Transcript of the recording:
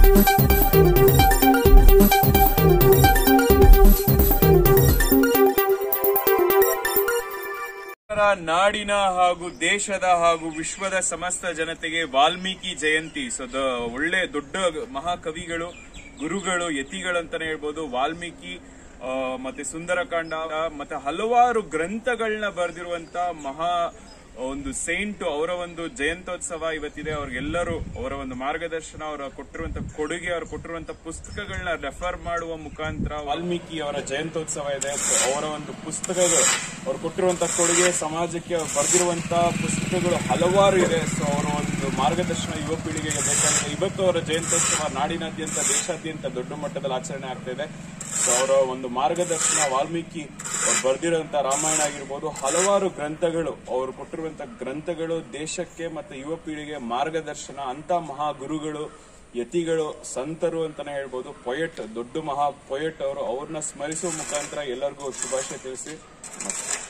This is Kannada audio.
ನಾಡಿನ ಹಾಗೂ ದೇಶದ ಹಾಗೂ ವಿಶ್ವದ ಸಮಸ್ತ ಜನತೆಗೆ ವಾಲ್ಮೀಕಿ ಜಯಂತಿ ಸೊ ದ ಒಳ್ಳೆ ದೊಡ್ಡ ಮಹಾಕವಿಗಳು ಗುರುಗಳು ಯತಿಗಳು ಅಂತಾನೆ ಹೇಳ್ಬೋದು ವಾಲ್ಮೀಕಿ ಆ, ಮತ್ತೆ ಸುಂದರಕಾಂಡ ಮತ್ತೆ ಹಲವಾರು ಗ್ರಂಥಗಳನ್ನ ಬರೆದಿರುವಂತ ಮಹಾ ಒಂದು ಸೈಂಟ್ ಅವರ ಒಂದು ಜಯಂತ್ಯೋತ್ಸವ ಇವತ್ತಿದೆ ಅವ್ರಿಗೆಲ್ಲರೂ ಅವರ ಒಂದು ಮಾರ್ಗದರ್ಶನ ಅವರ ಕೊಟ್ಟಿರುವಂತ ಕೊಡುಗೆ ಅವ್ರು ಕೊಟ್ಟಿರುವಂತ ಪುಸ್ತಕಗಳನ್ನ ರೆಫರ್ ಮಾಡುವ ಮುಖಾಂತರ ವಾಲ್ಮೀಕಿ ಅವರ ಜಯಂತ್ಯೋತ್ಸವ ಇದೆ So ಅವರ ಒಂದು ಪುಸ್ತಕಗಳು ಅವ್ರು ಕೊಟ್ಟಿರುವಂತ ಕೊಡುಗೆ ಸಮಾಜಕ್ಕೆ ಅವ್ರು ಬರೆದಿರುವಂತ ಪುಸ್ತಕಗಳು ಹಲವಾರು ಇದೆ ಸೊ ಅವರ ಒಂದು ಮಾರ್ಗದರ್ಶನ ಯುವ ಪೀಳಿಗೆಗೆ ಬೇಕಾಗಿದೆ ಇವತ್ತು ಅವರ ಜಯಂತ್ಯೋತ್ಸವ ನಾಡಿನಾದ್ಯಂತ ದೇಶಾದ್ಯಂತ ದೊಡ್ಡ ಮಟ್ಟದಲ್ಲಿ ಆಚರಣೆ ಆಗ್ತಾ ಇದೆ ಸೊ ಅವರ ಒಂದು ಮಾರ್ಗದರ್ಶನ ವಾಲ್ಮೀಕಿ ಅವ್ರು ಬರೆದಿರುವಂತ ರಾಮಾಯಣ ಆಗಿರ್ಬೋದು ಹಲವಾರು ಗ್ರಂಥಗಳು ಅವರು ಕೊಟ್ಟಿರುವಂತ ಗ್ರಂಥಗಳು ದೇಶಕ್ಕೆ ಮತ್ತೆ ಯುವ ಪೀಳಿಗೆ ಮಾರ್ಗದರ್ಶನ ಅಂತ ಮಹಾ ಗುರುಗಳು ಯತಿಗಳು ಸಂತರು ಅಂತಾನೆ ಹೇಳ್ಬೋದು ಪೊಯಟ್ ದೊಡ್ಡ ಮಹಾ ಪೊಯಟ್ ಅವರು ಅವ್ರನ್ನ ಸ್ಮರಿಸುವ ಮುಖಾಂತರ ಎಲ್ಲರಿಗೂ ಶುಭಾಶಯ ತಿಳಿಸಿ ನಮಸ್ತೆ